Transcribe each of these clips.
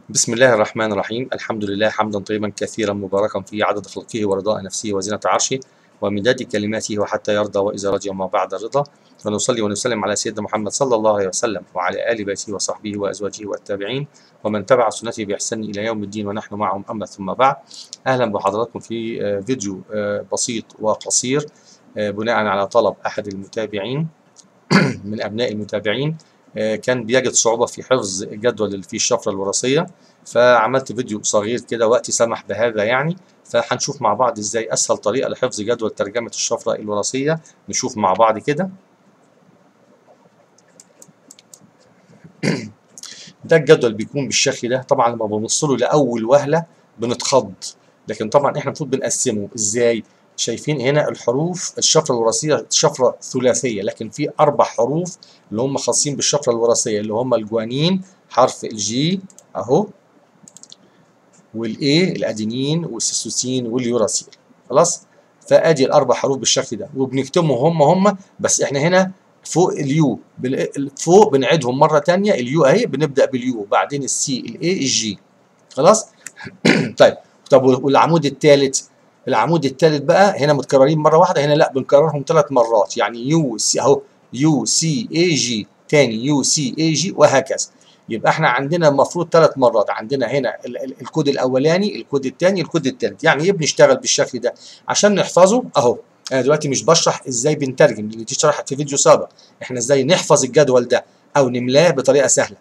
بسم الله الرحمن الرحيم الحمد لله حمدا طيبا كثيرا مباركا فيه عدد خلقه ورضاء نفسه وزنة عرشه ومداد كلماته وحتى يرضى وإذا رضي ما بعد الرضا ونصلي ونسلم على سيدنا محمد صلى الله عليه وسلم وعلى آل بيته وصحبه وأزواجه والتابعين ومن تبع سنته بإحسان إلى يوم الدين ونحن معهم أما ثم بعد أهلا بحضراتكم في فيديو بسيط وقصير بناء على طلب أحد المتابعين من أبناء المتابعين كان بيجد صعوبة في حفظ الجدول اللي فيه الشفرة الوراثية فعملت فيديو صغير كده وقتي سمح بهذا يعني فهنشوف مع بعض ازاي اسهل طريقة لحفظ جدول ترجمة الشفرة الوراثية نشوف مع بعض كده ده الجدول بيكون بالشكل ده طبعا لما بنبص له لاول وهله بنتخض لكن طبعا احنا المفروض بنقسمه ازاي شايفين هنا الحروف الشفرة الوراثية شفرة ثلاثية لكن في أربع حروف اللي هم خاصين بالشفرة الوراثية اللي هم الجوانين حرف الجي أهو والإيه الأدينين والسيستوسين واليوراسيل خلاص فأدي الأربع حروف بالشكل ده وبنكتبهم هم هم بس إحنا هنا فوق اليو فوق بنعيدهم مرة تانية اليو أهي بنبدأ باليو وبعدين السي الإيه الجي خلاص طيب طب والعمود الثالث العمود الثالث بقى هنا متكررين مره واحده هنا لا بنكررهم ثلاث مرات يعني يو سي اهو يو سي اي جي تاني يو سي اي جي وهكذا يبقى احنا عندنا المفروض ثلاث مرات عندنا هنا الكود الاولاني الكود الثاني الكود الثالث يعني ايه بنشتغل بالشكل ده عشان نحفظه اهو انا دلوقتي مش بشرح ازاي بنترجم اللي دي شرحت في فيديو سابق احنا ازاي نحفظ الجدول ده او نملاه بطريقه سهله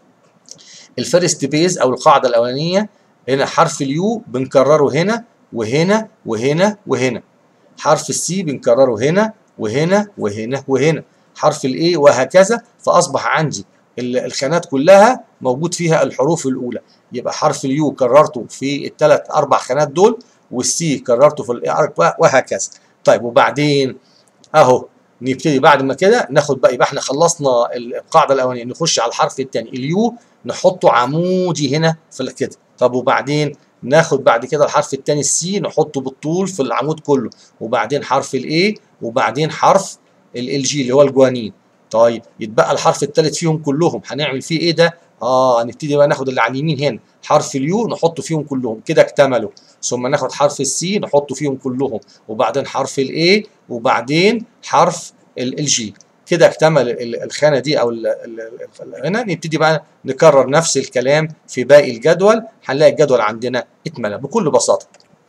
الفيرست بيز او القاعده الاولانيه هنا حرف اليو بنكرره هنا وهنا وهنا وهنا حرف السي بنكرره هنا وهنا وهنا وهنا حرف الاي وهكذا فاصبح عندي الخانات كلها موجود فيها الحروف الاولى يبقى حرف اليو كررته في الثلاث اربع خانات دول والسي كررته في الاي وهكذا طيب وبعدين اهو نبتدي بعد ما كده ناخد بقى يبقى احنا خلصنا القاعده الاولانيه نخش على الحرف الثاني اليو نحطه عمودي هنا في كده طب وبعدين ناخد بعد كده الحرف الثاني السي نحطه بالطول في العمود كله وبعدين حرف الاي وبعدين حرف ال جي اللي هو الجوانين طيب يتبقى الحرف الثالث فيهم كلهم هنعمل فيه ايه ده اه هنبتدي بقى ناخد اللي على اليمين هنا حرف اليو نحطه فيهم كلهم كده اكتملوا ثم ناخد حرف السي نحطه فيهم كلهم وبعدين حرف الاي وبعدين حرف الجي كده اكتمل الخانه دي او هنا نبتدي بقى نكرر نفس الكلام في باقي الجدول هنلاقي الجدول عندنا اتملى بكل بساطه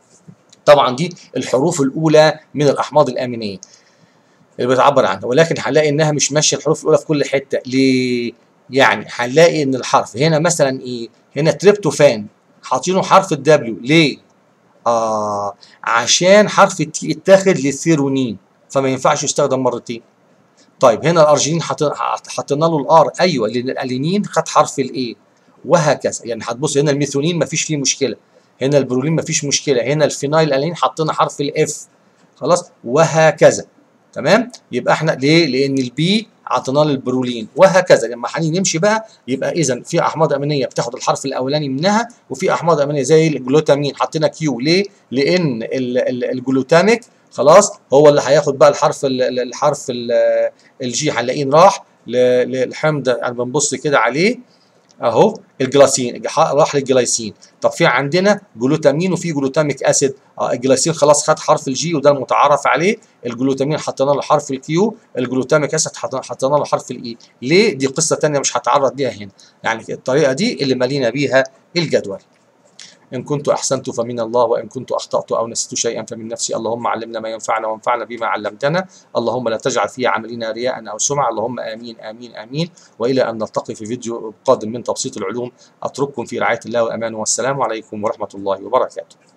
طبعا دي الحروف الاولى من الاحماض الامينيه اللي بتعبر عنها ولكن هنلاقي انها مش ماشيه الحروف الاولى في كل حته ليه يعني هنلاقي ان الحرف هنا مثلا ايه هنا تريبتوفان حاطينه حرف الدبليو ليه اه عشان حرف التي اتاخد للثيرونين فما ينفعش يستخدم مرتين طيب هنا الارجينين حطينا له الار ايوه لان الالينين خد حرف الاي وهكذا يعني هتبص هنا الميثونين مفيش فيه مشكله هنا البرولين مفيش مشكله هنا الفينايل الالين حطينا حرف الاف خلاص وهكذا تمام يبقى احنا ليه لان البي عطينا له البرولين وهكذا لما هنيجي نمشي بقى يبقى اذا في احماض امينيه بتاخد الحرف الاولاني منها وفي احماض امينيه زي الجلوتامين حطينا كيو ليه لان الجلوتاميك خلاص هو اللي هياخد بقى الحرف ال الحرف الجي هنلاقيه راح للحمض انا بنبص كده عليه اهو الجلاسين راح للجلايسين طب في عندنا جلوتامين وفي جلوتاميك اسيد اه الجلايسين خلاص خد حرف الجي وده المتعارف عليه الجلوتامين حطينا له حرف الكيو الجلوتاميك اسيد حطينا له حرف الاي ليه دي قصه ثانيه مش هتعرض ليها هنا يعني الطريقه دي اللي مالينا بيها الجدول إن كنت أحسنت فمن الله وإن كنت أخطأت أو نسيت شيئا فمن نفسي اللهم علمنا ما ينفعنا وانفعنا بما علمتنا اللهم لا تجعل في عملنا رياء أو سمعة اللهم آمين آمين آمين وإلى أن نلتقي في فيديو قادم من تبسيط العلوم أترككم في رعاية الله وأمانه والسلام عليكم ورحمة الله وبركاته